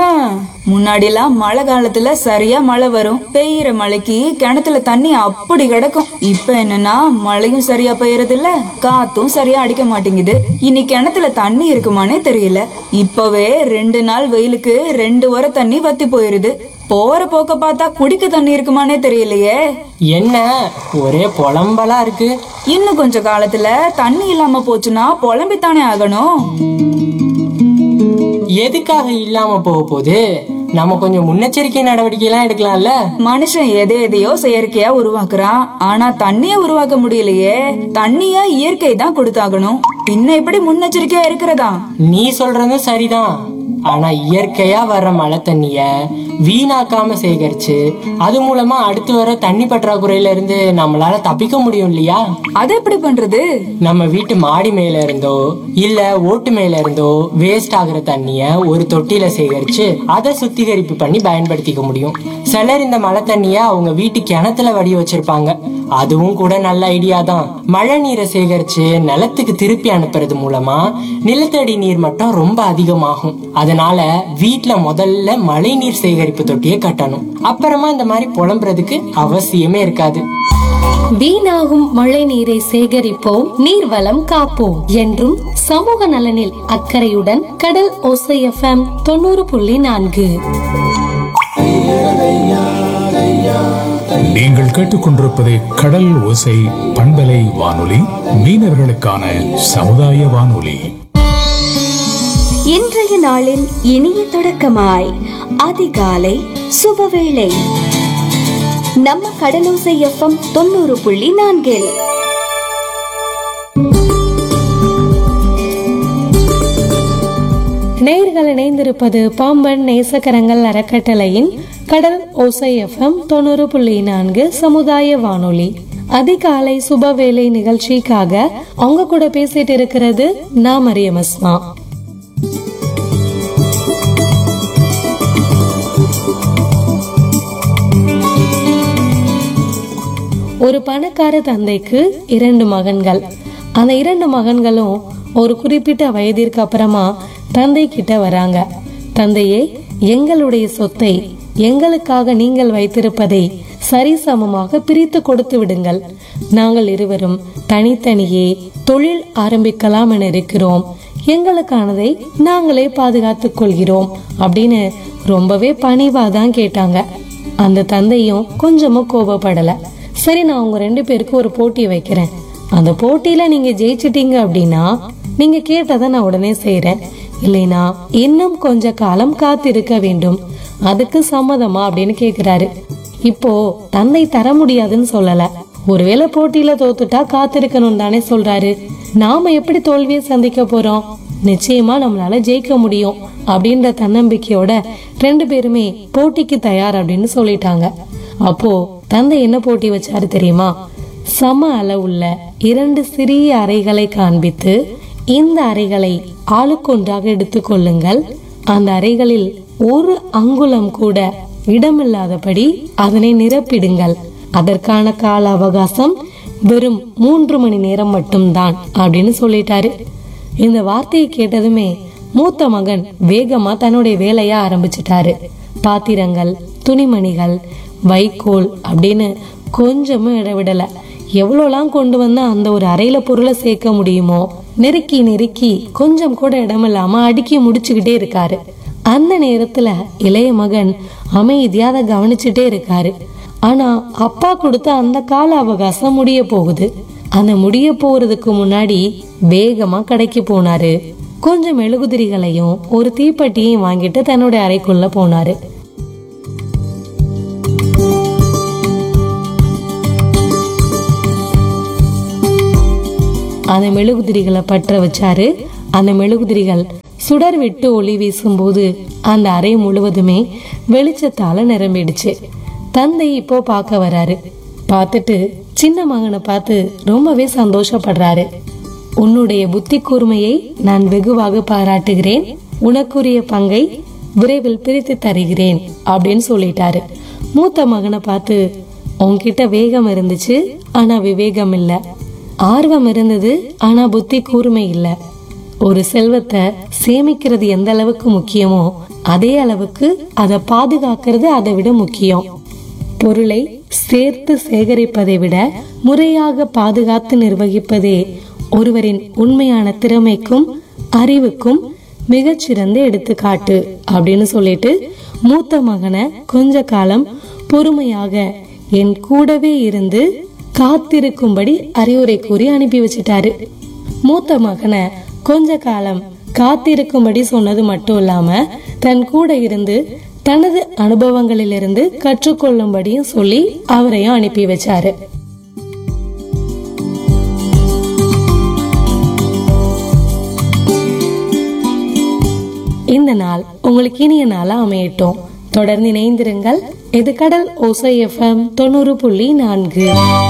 ஹம், முன்னாடிலாம் மழை காலத்துல சரியா மழை வரும் பெய்யற மழைக்கு கிணத்துல தண்ணி அப்படி கிடக்கும் இப்ப என்னன்னா மழையும் சரியா பெய்யறது இல்ல காத்தும் சரியா அடிக்க மாட்டேங்குது இனி கிணத்துல தண்ணி இருக்குமானே தெரியல இப்பவே ரெண்டு நாள் வெயிலுக்கு ரெண்டு வர தண்ணி வத்தி போயிருது போற போக்க பார்த்தா குடிக்க தண்ணி இருக்குமானே தெரியலையே என்ன ஒரே புலம்பலா இருக்கு இன்னும் கொஞ்ச காலத்துல தண்ணி இல்லாம போச்சுன்னா புலம்பித்தானே ஆகணும் எதுக்காக இல்லாம போக போகுது நம்ம கொஞ்சம் முன்னெச்சரிக்கை நடவடிக்கை எல்லாம் எடுக்கலாம்ல மனுஷன் எதை எதையோ செயற்கையா உருவாக்குறான் ஆனா தண்ணிய உருவாக்க முடியலையே தண்ணிய இயற்கை தான் கொடுத்தாகணும் பின்ன எப்படி முன்னெச்சரிக்கையா இருக்கிறதா நீ சொல்றதும் சரிதான் ஆனா இயற்கையா வர்ற மழை தண்ணிய வீணாக்காம சேகரிச்சு அது மூலமா அடுத்து வர தண்ணி பற்றாக்குறையில இருந்து நம்மளால தப்பிக்க முடியும் இல்லையா அது எப்படி பண்றது நம்ம வீட்டு மாடி மேல இருந்தோ இல்ல ஓட்டு மேல இருந்தோ வேஸ்ட் ஆகுற தண்ணிய ஒரு தொட்டியில சேகரிச்சு அதை சுத்திகரிப்பு பண்ணி பயன்படுத்திக்க முடியும் சிலர் இந்த மழை தண்ணிய அவங்க வீட்டு கிணத்துல வடி வச்சிருப்பாங்க அதுவும் கூட நல்ல ஐடியா தான் மழை நீரை சேகரிச்சு நிலத்துக்கு திருப்பி அனுப்புறது மூலமா நிலத்தடி நீர் மட்டம் ரொம்ப அதிகமாகும் அதனால வீட்ல முதல்ல மழை நீர் சேகரிப்பு தொட்டியை கட்டணும் அப்புறமா இந்த மாதிரி புலம்புறதுக்கு அவசியமே இருக்காது வீணாகும் மழை நீரை சேகரிப்போம் நீர்வளம் காப்போம் என்றும் சமூக நலனில் அக்கறையுடன் கடல் ஓசை எஃப்எம் தொண்ணூறு புள்ளி நான்கு நீங்கள் கேட்டுக்கொண்டிருப்பது கடல் ஓசை பண்பலை வானொலி மீனவர்களுக்கான சமுதாய வானொலி இன்றைய நாளின் இனிய தொடக்கமாய் அதிகாலை சுபவேளை நம்ம கடலோசை எஃப்எம் தொண்ணூறு புள்ளி நான்கில் நேர்கள் இணைந்திருப்பது பாம்பன் நேசக்கரங்கள் அறக்கட்டளையின் கடல் ஓசை எஃப்எம் தொண்ணூறு புள்ளி நான்கு சமுதாய வானொலி அதிகாலை சுபவேளை நிகழ்ச்சிக்காக அவங்க கூட பேசிட்டு இருக்கிறது நான் மரியம் அஸ்மா ஒரு பணக்கார தந்தைக்கு இரண்டு மகன்கள் அந்த இரண்டு மகன்களும் ஒரு குறிப்பிட்ட வயதிற்கு அப்புறமா தந்தை கிட்ட வராங்க தந்தையே எங்களுடைய சொத்தை எங்களுக்காக நீங்கள் வைத்திருப்பதை சரிசமமாக பிரித்து கொடுத்து விடுங்கள் நாங்கள் இருவரும் தனித்தனியே தொழில் ஆரம்பிக்கலாம் என இருக்கிறோம் எங்களுக்கானதை நாங்களே பாதுகாத்துக் கொள்கிறோம் அப்படின்னு ரொம்பவே பணிவா தான் கேட்டாங்க அந்த தந்தையும் கொஞ்சமும் கோபப்படல சரி நான் உங்க ரெண்டு பேருக்கு ஒரு போட்டி வைக்கிறேன் அந்த போட்டியில நீங்க ஜெயிச்சிட்டீங்க அப்படின்னா நீங்க கேட்டதை நான் உடனே செய்யறேன் இல்லைனா இன்னும் கொஞ்ச காலம் காத்திருக்க வேண்டும் அதுக்கு சம்மதமா அப்படின்னு கேக்குறாரு இப்போ தந்தை தர முடியாதுன்னு சொல்லல ஒருவேளை போட்டியில தோத்துட்டா காத்திருக்கணும் தானே சொல்றாரு நாம எப்படி தோல்வியை சந்திக்க போறோம் நிச்சயமா நம்மளால ஜெயிக்க முடியும் அப்படின்ற தன்னம்பிக்கையோட ரெண்டு பேருமே போட்டிக்கு தயார் அப்படின்னு சொல்லிட்டாங்க அப்போ தந்தை என்ன போட்டி வச்சாரு தெரியுமா சம அளவுள்ள இரண்டு சிறிய அறைகளை காண்பித்து இந்த அறைகளை ஆளுக்கொன்றாக எடுத்துக்கொள்ளுங்கள் அந்த அறைகளில் ஒரு அங்குலம் கூட இடமில்லாதபடி அதனை நிரப்பிடுங்கள் அதற்கான கால அவகாசம் வெறும் மூன்று மணி நேரம் மட்டும்தான் அப்படின்னு சொல்லிட்டாரு இந்த வார்த்தையை கேட்டதுமே மூத்த மகன் வேகமா தன்னுடைய வேலைய ஆரம்பிச்சிட்டாரு பாத்திரங்கள் துணிமணிகள் வைக்கோல் அப்படின்னு கொஞ்சமும் இடவிடல எவ்வளோலாம் கொண்டு வந்து அந்த ஒரு அறையில பொருளை சேர்க்க முடியுமோ நெருக்கி நெருக்கி கொஞ்சம் கூட இடமில்லாம அடுக்கி முடிச்சுக்கிட்டே இருக்காரு அந்த நேரத்துல இளைய மகன் அமைதியா அதை கவனிச்சுட்டே இருக்காரு ஆனா அப்பா கொடுத்த அந்த கால அவகாசம் முடிய போகுது அந்த முடிய போறதுக்கு முன்னாடி வேகமா கடைக்கு போனாரு கொஞ்சம் மெழுகுதிரிகளையும் ஒரு தீப்பெட்டியையும் வாங்கிட்டு தன்னோட அறைக்குள்ள போனாரு அந்த மெழுகுதிரிகளை பற்ற வச்சாரு அந்த மெழுகுதிரிகள் சுடர் விட்டு ஒளி வீசும்போது அந்த அறை முழுவதுமே வெளிச்சத்தால நிரம்பிடுச்சு தந்தை இப்போ பார்க்க வராரு பார்த்துட்டு சின்ன மகனை பார்த்து ரொம்பவே சந்தோஷப்படுறாரு உன்னுடைய புத்தி கூர்மையை நான் வெகுவாக பாராட்டுகிறேன் உனக்குரிய பங்கை விரைவில் பிரித்து தருகிறேன் அப்படின்னு சொல்லிட்டாரு மூத்த மகனை பார்த்து உன்கிட்ட வேகம் இருந்துச்சு ஆனா விவேகம் இல்ல ஆர்வம் இருந்தது ஆனா புத்தி கூர்மை இல்ல ஒரு செல்வத்தை சேமிக்கிறது எந்த அளவுக்கு முக்கியமோ அதே அளவுக்கு அதை பாதுகாக்கிறது அதை விட முக்கியம் பொருளை சேர்த்து சேகரிப்பதை விட முறையாக பாதுகாத்து நிர்வகிப்பதே ஒருவரின் உண்மையான திறமைக்கும் அறிவுக்கும் மிகச்சிறந்த எடுத்துக்காட்டு அப்படின்னு சொல்லிட்டு மூத்த மகனை கொஞ்ச காலம் பொறுமையாக என் கூடவே இருந்து காத்திருக்கும்படி அறிவுரை கூறி அனுப்பி வச்சிட்டாரு மூத்த மகனை கொஞ்ச காலம் காத்திருக்கும்படி சொன்னது மட்டும் இல்லாம தன் கூட இருந்து தனது அனுபவங்களிலிருந்து கற்றுக்கொள்ளும்படியும் சொல்லி அவரையும் அனுப்பி வச்சாரு இந்த நாள் உங்களுக்கு இனிய நாளா அமையட்டும் தொடர்ந்து இணைந்திருங்கள் இது கடல் ஓசை எஃப்எம் தொண்ணூறு புள்ளி நான்கு